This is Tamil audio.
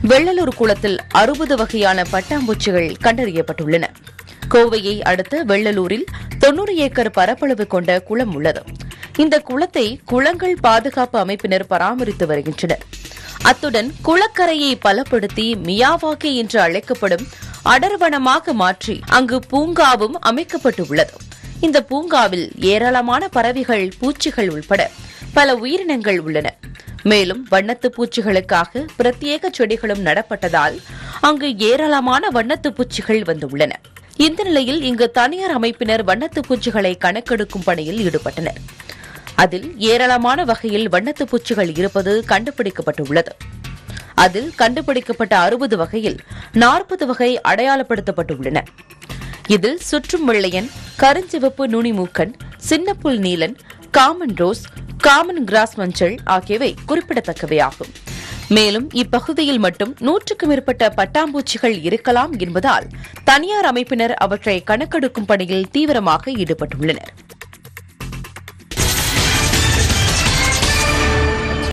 வெள்ளலூர் குளத்தில் அறுபது வகையான பட்டாம்பூச்சிகள் கண்டறியப்பட்டுள்ளன கோவையை அடுத்த வெள்ளலூரில் தொன்னூறு ஏக்கர் பரப்பளவு கொண்ட குளம் உள்ளது இந்த குளத்தை குளங்கள் பாதுகாப்பு அமைப்பினர் பராமரித்து வருகின்றனர் அத்துடன் குளக்கரையை பலப்படுத்தி மியாவாக்கி என்று அழைக்கப்படும் அடர்வனமாக மாற்றி அங்கு பூங்காவும் அமைக்கப்பட்டுள்ளது இந்த பூங்காவில் ஏராளமான பறவைகள் பூச்சிகள் உள்பட பல உயிரினங்கள் உள்ளன மேலும் வண்ணத்து பூச்சிகளுக்காக பிரத்யேக செடிகளும் நடப்பட்டதால் அங்கு ஏராளமான வண்ணத்து பூச்சிகள் வந்துள்ளன இந்த நிலையில் இங்கு தனியார் அமைப்பினர் வண்ணத்து பூச்சிகளை கணக்கெடுக்கும் பணியில் ஈடுபட்டனர் அதில் ஏராளமான வகையில் வண்ணத்து பூச்சிகள் இருப்பது கண்டுபிடிக்கப்பட்டுள்ளது அதில் கண்டுபிடிக்கப்பட்ட அறுபது வகையில் நாற்பது வகை அடையாளப்படுத்தப்பட்டுள்ளன இதில் சுற்றும் வெள்ளையன் கருஞ்சிவப்பு நுனிமூக்கன் சின்னப்புல் நீலன் காமன் ரோஸ் காமன் கிராஸ் மஞ்சள் ஆகியவை குறிப்பிடத்தக்கவையாகும் மேலும் இப்பகுதியில் மட்டும் நூற்றுக்கும் மேற்பட்ட பட்டாம்பூச்சிகள் இருக்கலாம் என்பதால் தனியார் அமைப்பினர் அவற்றை கணக்கெடுக்கும் பணியில் தீவிரமாக ஈடுபட்டுள்ளனர்